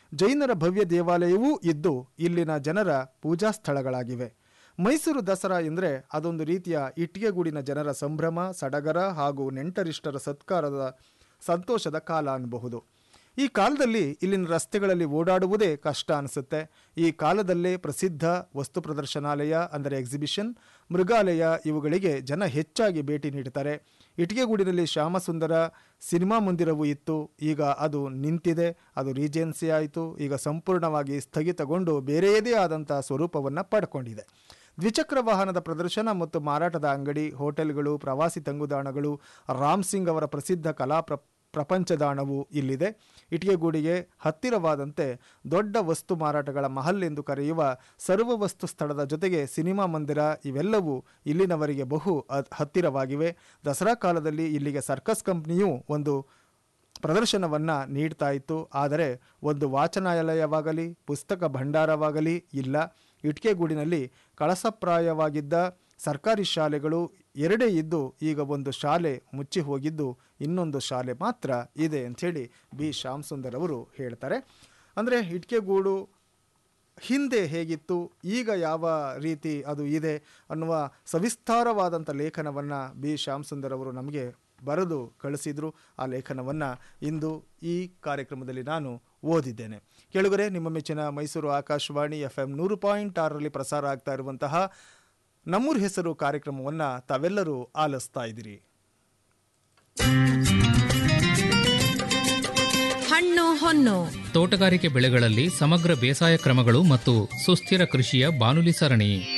ಜೈನರ ಭವ್ಯ ದೇವಾಲಯವೂ ಇದ್ದು ಇಲ್ಲಿನ ಜನರ ಪೂಜಾ ಸ್ಥಳಗಳಾಗಿವೆ ಮೈಸೂರು ದಸರಾ ಎಂದರೆ ಅದೊಂದು ರೀತಿಯ ಇಟ್ಟಿಗೆಗೂಡಿನ ಜನರ ಸಂಭ್ರಮ ಸಡಗರ ಹಾಗೂ ನೆಂಟರಿಷ್ಟರ ಸತ್ಕಾರದ ಸಂತೋಷದ ಕಾಲ ಅನ್ನಬಹುದು ಈ ಕಾಲದಲ್ಲಿ ಇಲ್ಲಿನ ರಸ್ತೆಗಳಲ್ಲಿ ಓಡಾಡುವುದೇ ಕಷ್ಟ ಅನಿಸುತ್ತೆ ಈ ಕಾಲದಲ್ಲೇ ಪ್ರಸಿದ್ಧ ವಸ್ತು ಪ್ರದರ್ಶನಾಲಯ ಅಂದರೆ ಎಕ್ಸಿಬಿಷನ್ ಮೃಗಾಲಯ ಇವುಗಳಿಗೆ ಜನ ಹೆಚ್ಚಾಗಿ ಭೇಟಿ ನೀಡುತ್ತಾರೆ ಇಟಿಗೆಗೂಡಿನಲ್ಲಿ ಶ್ಯಾಮಸುಂದರ ಸಿನಿಮಾ ಮಂದಿರವೂ ಇತ್ತು ಈಗ ಅದು ನಿಂತಿದೆ ಅದು ರೀಜೆನ್ಸಿ ಆಯಿತು ಈಗ ಸಂಪೂರ್ಣವಾಗಿ ಸ್ಥಗಿತಗೊಂಡು ಬೇರೆಯದೇ ಆದಂಥ ಸ್ವರೂಪವನ್ನು ಪಡ್ಕೊಂಡಿದೆ ದ್ವಿಚಕ್ರ ವಾಹನದ ಪ್ರದರ್ಶನ ಮತ್ತು ಮಾರಾಟದ ಅಂಗಡಿ ಹೋಟೆಲ್ಗಳು ಪ್ರವಾಸಿ ತಂಗುದಾಣಗಳು ರಾಮ್ ಸಿಂಗ್ ಅವರ ಪ್ರಸಿದ್ಧ ಕಲಾ ಪ್ರ ಪ್ರಪಂಚದಾಣವು ಇಲ್ಲಿದೆ ಇಟಿಗೆಗೂಡಿಗೆ ಹತ್ತಿರವಾದಂತೆ ದೊಡ್ಡ ವಸ್ತು ಮಾರಾಟಗಳ ಮಹಲ್ ಎಂದು ಕರೆಯುವ ಸರ್ವ ವಸ್ತು ಸ್ಥಳದ ಜೊತೆಗೆ ಸಿನಿಮಾ ಮಂದಿರ ಇವೆಲ್ಲವೂ ಇಲ್ಲಿನವರಿಗೆ ಬಹು ಅ- ಹತ್ತಿರವಾಗಿವೆ ದಸರಾ ಕಾಲದಲ್ಲಿ ಇಲ್ಲಿಗೆ ಸರ್ಕಸ್ ಕಂಪ್ನಿಯೂ ಒಂದು ಪ್ರದರ್ಶನವನ್ನು ನೀಡ್ತಾ ಇತ್ತು ಆದರೆ ಒಂದು ವಾಚನಾಲಯವಾಗಲಿ ಪುಸ್ತಕ ಭಂಡಾರವಾಗಲಿ ಇಲ್ಲ ಇಟ್ಕೆಗೂಡಿನಲ್ಲಿ ಕಳಸಪ್ರಾಯವಾಗಿದ್ದ ಸರ್ಕಾರಿ ಶಾಲೆಗಳು ಎರಡೇ ಇದ್ದು ಈಗ ಒಂದು ಶಾಲೆ ಮುಚ್ಚಿ ಹೋಗಿದ್ದು ಇನ್ನೊಂದು ಶಾಲೆ ಮಾತ್ರ ಇದೆ ಅಂಥೇಳಿ ಬಿ ಶ್ಯಾಮ್ ಸುಂದರ್ ಅವರು ಹೇಳ್ತಾರೆ ಅಂದರೆ ಇಟ್ಕೆಗೂಡು ಹಿಂದೆ ಹೇಗಿತ್ತು ಈಗ ಯಾವ ರೀತಿ ಅದು ಇದೆ ಅನ್ನುವ ಸವಿಸ್ತಾರವಾದಂಥ ಲೇಖನವನ್ನು ಬಿ ಶ್ಯಾಮ್ ಸುಂದರ್ ಅವರು ನಮಗೆ ಬರೆದು ಕಳಿಸಿದರು ಆ ಲೇಖನವನ್ನು ಇಂದು ಈ ಕಾರ್ಯಕ್ರಮದಲ್ಲಿ ನಾನು ಓದಿದ್ದೇನೆ ಕೆಳಗರೆ ನಿಮ್ಮ ಮೆಚ್ಚಿನ ಮೈಸೂರು ಆಕಾಶವಾಣಿ ಎಫ್ ಎಂ ನೂರು ಪಾಯಿಂಟ್ ಆರರಲ್ಲಿ ಪ್ರಸಾರ ಆಗ್ತಾ ಇರುವಂತಹ ನಮ್ಮೂರ ಹೆಸರು ಕಾರ್ಯಕ್ರಮವನ್ನು ತಾವೆಲ್ಲರೂ ಆಲಿಸ್ತಾ ಇದ್ದೀರಿ ಹಣ್ಣು ಹೊನ್ನು ತೋಟಗಾರಿಕೆ ಬೆಳೆಗಳಲ್ಲಿ ಸಮಗ್ರ ಬೇಸಾಯ ಕ್ರಮಗಳು ಮತ್ತು ಸುಸ್ಥಿರ ಕೃಷಿಯ ಬಾನುಲಿ ಸರಣಿ